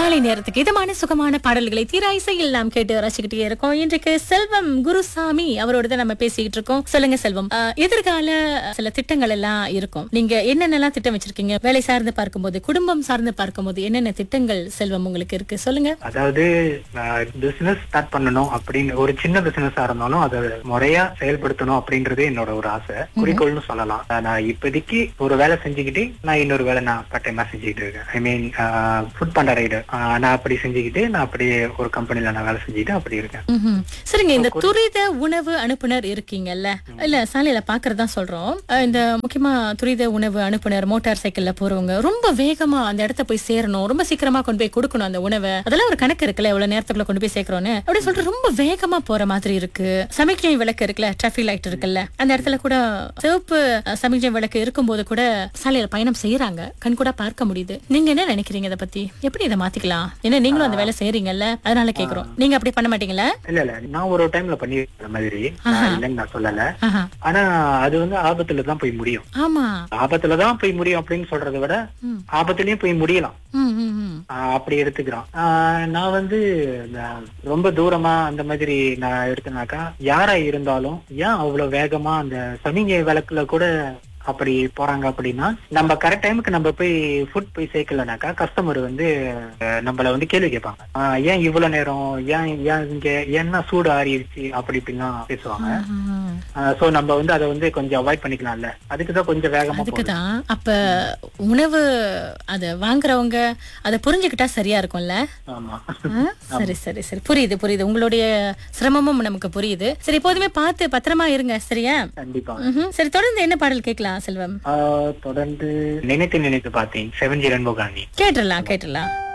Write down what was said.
மாலை நேரத்துக்கு இதமான சுகமான பாடல்களை தீரா இசையில் நாம் கேட்டு ரசிக்கிட்டே இருக்கோம் இன்றைக்கு செல்வம் குருசாமி அவரோட தான் நம்ம பேசிக்கிட்டு இருக்கோம் சொல்லுங்க செல்வம் அஹ், எதிர்கால சில திட்டங்கள் எல்லாம் இருக்கும் நீங்க என்னென்னலாம் திட்டம் வச்சிருக்கீங்க வேலை சார்ந்து பார்க்கும்போது குடும்பம் சார்ந்து பார்க்கும்போது என்னென்ன திட்டங்கள் செல்வம் உங்களுக்கு இருக்கு சொல்லுங்க அதாவது பிசினஸ் ஸ்டார்ட் பண்ணணும் அப்படின்னு ஒரு சின்ன பிசினஸா இருந்தாலும் அதை முறையா செயல்படுத்தணும் அப்படின்றது என்னோட ஒரு ஆசை குறிக்கோள்னு சொல்லலாம் அஹ் நான் இப்போதைக்கு ஒரு வேலை செஞ்சுக்கிட்டு நான் இன்னொரு வேலை நான் பட்டையமா செஞ்சுக்கிட்டு இருக்கேன் ஐ மீன் ஃபுட் பண்ட ரைடு நான் அப்படி செஞ்சுக்கிட்டு நான் அப்படியே ஒரு கம்பெனில நான் வேலை செஞ்சுக்கிட்டு அப்படி இருக்கேன் ம்ஹும். சரிங்க இந்த துரித உணவு அனுப்புனர் இருக்கீங்கல்ல இல்ல சாலையில பாக்குறதா சொல்றோம் அஹ் இந்த முக்கியமா துரித உணவு அனுப்புனர் மோட்டார் சைக்கிள்ல போறவங்க ரொம்ப வேகமா அந்த இடத்த போய் சேரணும் ரொம்ப சீக்கிரமா கொண்டு போய் கொடுக்கணும் அந்த உணவை அதெல்லாம் ஒரு கணக்கு இருக்குல்ல எவ்வளவு நேரத்துக்குள்ள கொண்டு போய் சேர்க்கிறோன்னு அப்படி சொல்லிட்டு ரொம்ப வேகமா போற மாதிரி இருக்கு சமிக்ஞை விளக்கு இருக்குல்ல டிராபிக் லைட் இருக்குல்ல அந்த இடத்துல கூட சிவப்பு அஹ், சமிக்ஞை விளக்கு இருக்கும்போது கூட சாலையில பயணம் செய்யறாங்க கண் கூட பார்க்க முடியுது நீங்க என்ன நினைக்கிறீங்க இதை பத்தி எப்படி இதை மாத்திக்கலாம் ஏன்னா நீங்களும் அந்த வேலை செய்யறீங்கல்ல அதனால கேக்குறோம் நீங்க அப்படி பண்ண மாட்டீங்களா இல்ல இல்ல நான் ஒரு டைம்ல பண்ணிருக்கேன் அந்த மாதிரி நான் இல்லைன்னு நான் சொல்லல ஆஹா. ஆனா அது வந்து ஆபத்துல தான் போய் முடியும் ஆமா ஆபத்துல தான் போய் முடியும் அப்படின்னு சொல்றதை விட ம். ஆபத்துலயும் போய் முடியலாம் ம், ம், ம். ஆஹ் அப்படி எடுத்துக்கிறான் ஆஹ் நான் வந்து இந்த ரொம்ப தூரமா அந்த மாதிரி நான் எடுத்தனாக்கா யாரா இருந்தாலும் ஏன் அவ்வளவு வேகமா அந்த சமிங்கை விளக்குல கூட அப்படி போறாங்க அப்படின்னா நம்ம கரெக்ட் டைமுக்கு நம்ம போய் ஃபுட் போய் சேர்க்கலனாக்கா கஸ்டமர் வந்து அஹ், நம்மள வந்து கேள்வி கேட்பாங்க ஆஹ் ஏன் இவ்வளவு நேரம் ஏன் ஏன் இங்க என்ன சூடு ஆறிடுச்சு அப்படி இப்படிலாம் பேசுவாங்க ஆஹா. சோ நம்ம வந்து அதை வந்து கொஞ்சம் அவாய்ட் பண்ணிக்கலாம்ல அதுக்கு தான் கொஞ்சம் வேகமா போகுது. அதுக்குதான் அப்ப உணவு அத வாங்குறவங்க அத புரிஞ்சுக்கிட்டா சரியா இருக்கும்ல ஆமா ஆ? சரி சரி சரி புரியுது புரியுது உங்களுடைய சிரமமும் நமக்கு புரியுது சரி எப்போதுமே பார்த்து பத்திரமா இருங்க சரியா கண்டிப்பா ம்ஹும். சரி தொடர்ந்து என்ன பாடல் கேட்கலாம் செல்வம் ஆஹ் தொடர்ந்து நினைத்து நினைத்து பார்த்தேன் செவன் ஜி ரென்போ காந்தி கேட்டுடலாம் கேட்டுடலாம்